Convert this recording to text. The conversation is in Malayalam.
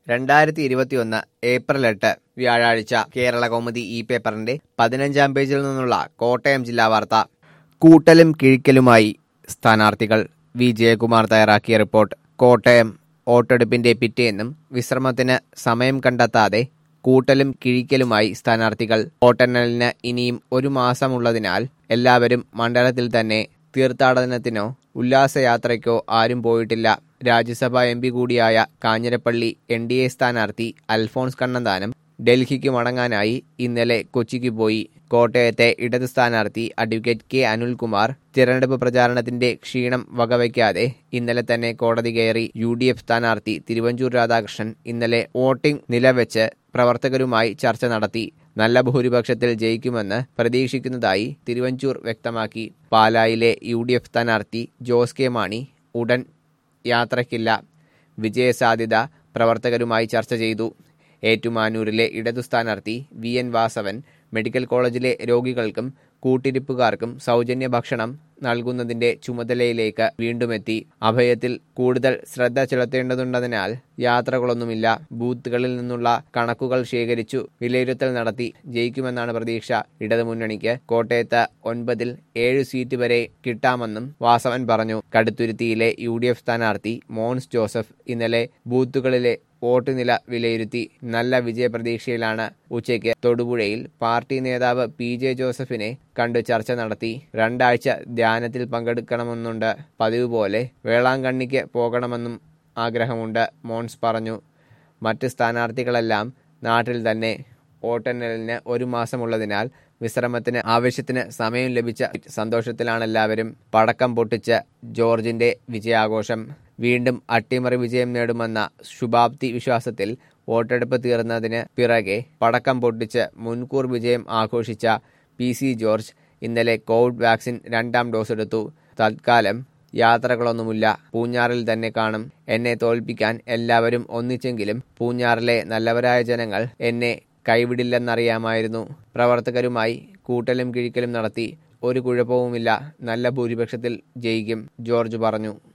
രണ്ടായിരത്തി ഇരുപത്തിയൊന്ന് ഏപ്രിൽ എട്ട് വ്യാഴാഴ്ച കേരള കൗമുദി ഈ പേപ്പറിന്റെ പതിനഞ്ചാം പേജിൽ നിന്നുള്ള കോട്ടയം ജില്ലാ വാർത്ത കൂട്ടലും കിഴിക്കലുമായി സ്ഥാനാർത്ഥികൾ വി ജയകുമാർ തയ്യാറാക്കിയ റിപ്പോർട്ട് കോട്ടയം വോട്ടെടുപ്പിന്റെ പിറ്റേന്നും വിശ്രമത്തിന് സമയം കണ്ടെത്താതെ കൂട്ടലും കിഴിക്കലുമായി സ്ഥാനാർത്ഥികൾ വോട്ടെണ്ണലിന് ഇനിയും ഒരു മാസമുള്ളതിനാൽ എല്ലാവരും മണ്ഡലത്തിൽ തന്നെ തീർത്ഥാടനത്തിനോ ഉല്ലാസയാത്രയ്ക്കോ ആരും പോയിട്ടില്ല രാജ്യസഭാ എം പി കൂടിയായ കാഞ്ഞിരപ്പള്ളി എൻ ഡി എ സ്ഥാനാർത്ഥി അൽഫോൺസ് കണ്ണന്താനം ഡൽഹിക്ക് മടങ്ങാനായി ഇന്നലെ കൊച്ചിക്ക് പോയി കോട്ടയത്തെ ഇടത് സ്ഥാനാർത്ഥി അഡ്വക്കേറ്റ് കെ അനിൽകുമാർ തിരഞ്ഞെടുപ്പ് പ്രചാരണത്തിന്റെ ക്ഷീണം വകവയ്ക്കാതെ ഇന്നലെ തന്നെ കോടതി കയറി യു ഡി എഫ് സ്ഥാനാർത്ഥി തിരുവഞ്ചൂർ രാധാകൃഷ്ണൻ ഇന്നലെ വോട്ടിംഗ് നിലവെച്ച് പ്രവർത്തകരുമായി ചർച്ച നടത്തി നല്ല ഭൂരിപക്ഷത്തിൽ ജയിക്കുമെന്ന് പ്രതീക്ഷിക്കുന്നതായി തിരുവഞ്ചൂർ വ്യക്തമാക്കി പാലായിലെ യു ഡി എഫ് സ്ഥാനാർത്ഥി ജോസ് കെ മാണി ഉടൻ യാത്രയ്ക്കില്ല വിജയസാധ്യത പ്രവർത്തകരുമായി ചർച്ച ചെയ്തു ഏറ്റുമാനൂരിലെ ഇടതു സ്ഥാനാർത്ഥി വി എൻ വാസവൻ മെഡിക്കൽ കോളേജിലെ രോഗികൾക്കും കൂട്ടിരിപ്പുകാർക്കും സൗജന്യ ഭക്ഷണം നൽകുന്നതിന്റെ ചുമതലയിലേക്ക് വീണ്ടുമെത്തി അഭയത്തിൽ കൂടുതൽ ശ്രദ്ധ ചെലുത്തേണ്ടതുണ്ടതിനാൽ യാത്രകളൊന്നുമില്ല ബൂത്തുകളിൽ നിന്നുള്ള കണക്കുകൾ ശേഖരിച്ചു വിലയിരുത്തൽ നടത്തി ജയിക്കുമെന്നാണ് പ്രതീക്ഷ ഇടതുമുന്നണിക്ക് കോട്ടയത്ത് ഒൻപതിൽ ഏഴ് സീറ്റ് വരെ കിട്ടാമെന്നും വാസവൻ പറഞ്ഞു കടുത്തുരുത്തിയിലെ യു ഡി എഫ് സ്ഥാനാർത്ഥി മോൻസ് ജോസഫ് ഇന്നലെ ബൂത്തുകളിലെ വോട്ട് നില വിലയിരുത്തി നല്ല വിജയപ്രതീക്ഷയിലാണ് ഉച്ചയ്ക്ക് തൊടുപുഴയിൽ പാർട്ടി നേതാവ് പി ജെ ജോസഫിനെ കണ്ടു ചർച്ച നടത്തി രണ്ടാഴ്ച ധ്യാനത്തിൽ പങ്കെടുക്കണമെന്നുണ്ട് പതിവ് പോലെ വേളാങ്കണ്ണിക്ക് പോകണമെന്നും ആഗ്രഹമുണ്ട് മോൺസ് പറഞ്ഞു മറ്റ് സ്ഥാനാർത്ഥികളെല്ലാം നാട്ടിൽ തന്നെ വോട്ടെണ്ണലിന് ഒരു മാസമുള്ളതിനാൽ വിശ്രമത്തിന് ആവശ്യത്തിന് സമയം ലഭിച്ച സന്തോഷത്തിലാണ് എല്ലാവരും പടക്കം പൊട്ടിച്ച് ജോർജിന്റെ വിജയാഘോഷം വീണ്ടും അട്ടിമറി വിജയം നേടുമെന്ന ശുഭാപ്തി വിശ്വാസത്തിൽ വോട്ടെടുപ്പ് തീർന്നതിന് പിറകെ പടക്കം പൊട്ടിച്ച് മുൻകൂർ വിജയം ആഘോഷിച്ച പി സി ജോർജ് ഇന്നലെ കോവിഡ് വാക്സിൻ രണ്ടാം ഡോസ് എടുത്തു തത്കാലം യാത്രകളൊന്നുമില്ല പൂഞ്ഞാറിൽ തന്നെ കാണും എന്നെ തോൽപ്പിക്കാൻ എല്ലാവരും ഒന്നിച്ചെങ്കിലും പൂഞ്ഞാറിലെ നല്ലവരായ ജനങ്ങൾ എന്നെ കൈവിടില്ലെന്നറിയാമായിരുന്നു പ്രവർത്തകരുമായി കൂട്ടലും കിഴിക്കലും നടത്തി ഒരു കുഴപ്പവുമില്ല നല്ല ഭൂരിപക്ഷത്തിൽ ജയിക്കും ജോർജ് പറഞ്ഞു